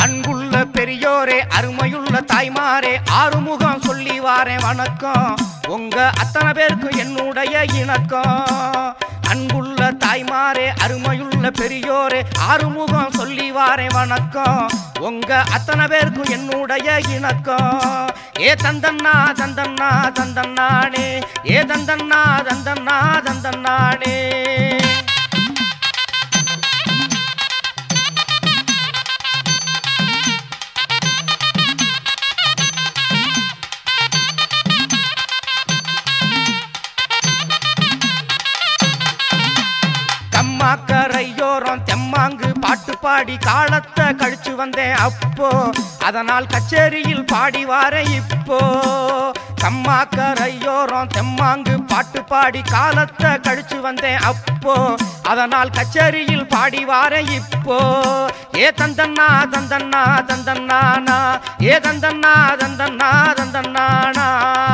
அன்புள்ள பெரியோரே அருமையுள்ள தாய்மாரே ஆறுமுகம் சொல்லி வாரேன் வணக்கம் உங்க அத்தனை பேருக்கும் என்னுடைய இணக்கம் அன்புள்ள தாய்மாரே அருமையுள்ள பெரியோரே ஆறுமுகம் சொல்லி வாரேன் வணக்கம் உங்க அத்தனை பேருக்கும் என்னுடைய இணக்கம் ஏ தந்தன்னா தந்தன்னா தந்தன்னானே ஏ தந்தன்னா தந்தன்னா தந்தன்னானே கம்மாக்கரையோரம் தெம்மாங்கு பாட்டு பாடி காலத்தை கழிச்சு வந்தேன் அப்போ அதனால் கச்சேரியில் பாடி வாரேன் இப்போ கம்மாக்கரையோரம் தெம்மாங்கு பாட்டு பாடி காலத்தை கழிச்சு வந்தேன் அப்போ அதனால் கச்சேரியில் பாடி வாரேன் இப்போ ஏ தந்தன்னா தந்தன்னா தந்தன்னானா ஏ தந்தன்னா தந்தன்னா தந்தன்னானா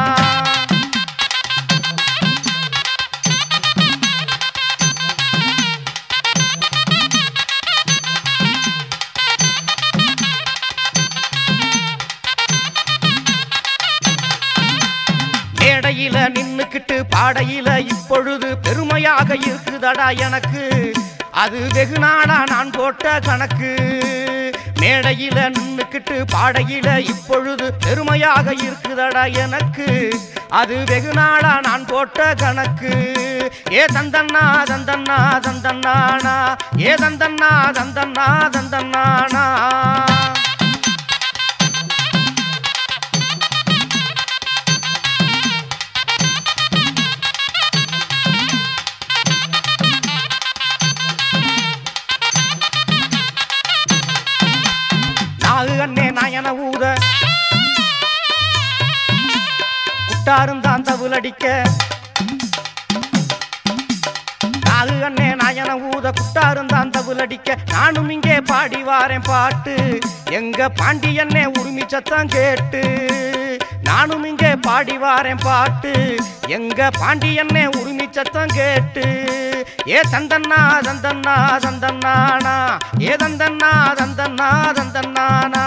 மேடையில நின்னுக்கிட்டு பாடையில இப்பொழுது பெருமையாக இருக்குதடா எனக்கு அது வெகு நாளா நான் போட்ட கணக்கு மேடையில நின்னுக்கிட்டு பாடையில இப்பொழுது பெருமையாக இருக்குதடா எனக்கு அது வெகு நாளா நான் போட்ட கணக்கு ஏ தந்தன்னா தந்தன்னா தந்தன்னானா ஏ தந்தன்னா தந்தன்னா தந்தன்னானா நாகு அண்ணே நாயன ஊத குட்டாருந்தான் தவுலடிக்க நாகு அண்ணே நாயன ஊத குட்டாருந்தான் தவுலடிக்க நானும் இங்கே பாடி வாரேன் பாட்டு எங்க பாண்டியண்ணே உரிமை சத்தம் கேட்டு நானும் இங்கே பாடி வாரேன் பாட்டு எங்க பாண்டியண்ணே உரிமை சத்தம் கேட்டு ஏ தந்தன்னா தந்தன்னா தந்தன்னானா ஏ தந்தன்னா தந்தன்னா தந்தன்னானா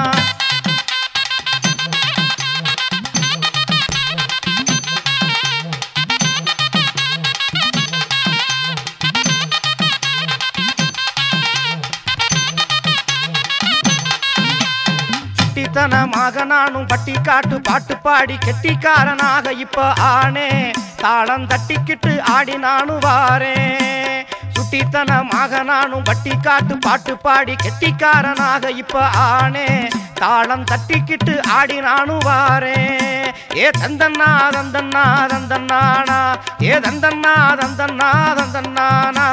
சுட்டித்தனமாக நானும் பட்டி காட்டு பாட்டு பாடி கெட்டிக்காரனாக இப்ப ஆனே தாளம் தட்டிக்கிட்டு ஆடி நானும் வாரேன் சுட்டித்தனமாக நானும் பட்டி காட்டு பாட்டு பாடி கெட்டிக்காரனாக இப்ப ஆனே தாளம் தட்டிக்கிட்டு ஆடி நானும் வாரேன் ஏ தந்தன்னா தந்தன்னா தந்தன்னானா ஏ தந்தன்னா தந்தன்னா தந்தன்னானா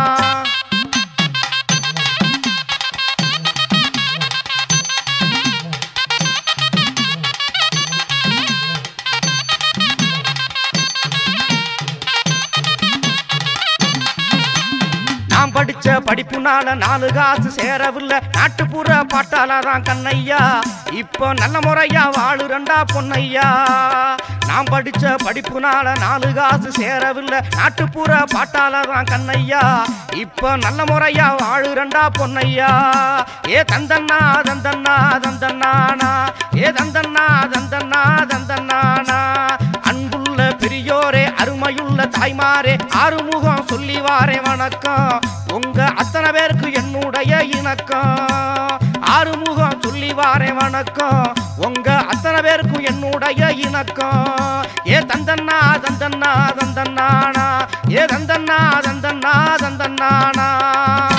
நான் படிச்ச படிப்புனால நாலு காசு சேரவில்லை நாட்டுப்புற பாட்டால தான் கண்ணையா இப்போ நல்ல முறையா வாழுறண்டா பொன்னையா நான் படிச்ச படிப்புனால நாலு காசு சேரவில்லை நாட்டுப்புற பாட்டால தான் கண்ணையா இப்போ நல்ல முறையா வாழுறண்டா பொன்னையா ஏ தந்தன்னா தந்தன்னா தந்தன்னானா ஏ தந்தன்னா தந்தன்னா தந்தன்னானா அன்புள்ள பெரியோரே அருமையுள்ள தாய்மாரே ஆறுமுகம் சொல்லி வாரே வணக்கம் உங்க அத்தனை பேருக்கு என்னுடைய இணக்கம் ஆறுமுகம் சொல்லி வாரே வணக்கம் உங்க அத்தனை பேருக்கும் என்னுடைய இணக்கம் ஏ தந்தன்னா தந்தன்னா தந்தன்னானா ஏ தந்தன்னா தந்தன்னா தந்தன்னானா